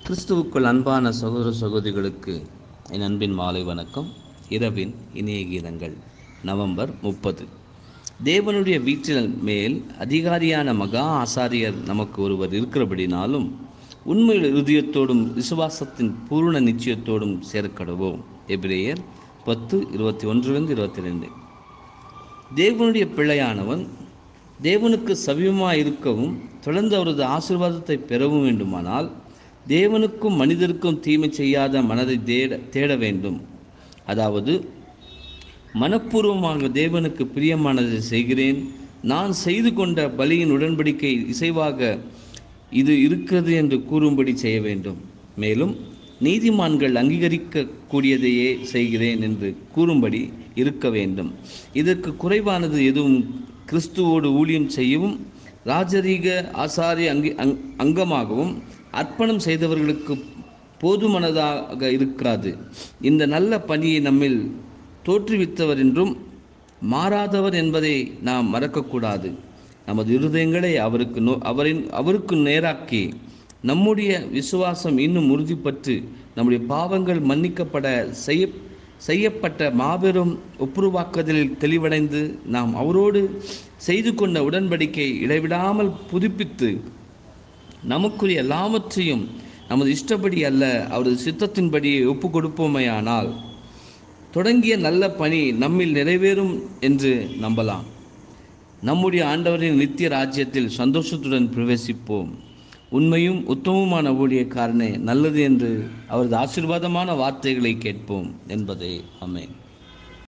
கிறிஸ்துவுக்குள் அன்பான சகோதர சகோதரிகளுக்கு என் அன்பின் மாலை வணக்கம் இரவின் இணைய கீதங்கள் நவம்பர் முப்பது தேவனுடைய வீட்டில் மேல் அதிகாரியான மகா ஆசாரியர் நமக்கு ஒருவர் இருக்கிறபடினாலும் உண்மை இருதயத்தோடும் விசுவாசத்தின் பூர்ண நிச்சயத்தோடும் சேர்க்கடுவோம் எபிரேயர் பத்து இருபத்தி ஒன்றிலிருந்து இருபத்தி ரெண்டு தேவனுடைய பிள்ளையானவன் தேவனுக்கு சமீபமாக இருக்கவும் தொடர்ந்து அவரது ஆசீர்வாதத்தை பெறவும் வேண்டுமானால் தேவனுக்கும் மனிதருக்கும் தீமை செய்யாத மனதை தேட தேட வேண்டும் அதாவது மனப்பூர்வமாக தேவனுக்கு பிரியமானதை செய்கிறேன் நான் செய்து கொண்ட பலியின் உடன்படிக்கை இசைவாக இது இருக்கிறது என்று கூறும்படி செய்ய வேண்டும் மேலும் நீதிமான்கள் அங்கீகரிக்கக்கூடியதையே செய்கிறேன் என்று கூறும்படி இருக்க வேண்டும் இதற்கு குறைவானது எதுவும் கிறிஸ்துவோடு ஊழியம் செய்யவும் ராஜரீக ஆசாரிய அங்கி அங் அங்கமாகவும் அர்ப்பணம் செய்தவர்களுக்கு போதுமானதாக இருக்காது இந்த நல்ல பணியை நம்மில் தோற்றுவித்தவர் என்றும் மாறாதவர் என்பதை நாம் மறக்கக்கூடாது நமது இருதயங்களை அவருக்கு நோ அவரின் அவருக்கு நேராக்கி நம்முடைய விசுவாசம் இன்னும் உறுதிப்பட்டு நம்முடைய பாவங்கள் மன்னிக்கப்பட செய்ய செய்யப்பட்ட மாபெரும் ஒப்புருவாக்குதலில் தெளிவடைந்து நாம் அவரோடு செய்து கொண்ட உடன்படிக்கை இடைவிடாமல் புதுப்பித்து நமக்குரிய எல்லாவற்றையும் நமது இஷ்டப்படி அல்ல அவரது சித்தத்தின்படி ஒப்பு கொடுப்போமையானால் தொடங்கிய நல்ல பணி நம்மில் நிறைவேறும் என்று நம்பலாம் நம்முடைய ஆண்டவரின் நித்திய ராஜ்யத்தில் சந்தோஷத்துடன் பிரவேசிப்போம் உண்மையும் உத்தமமான ஊழியக்காரனே நல்லது என்று அவரது ஆசீர்வாதமான வார்த்தைகளை கேட்போம் என்பதே அமேன்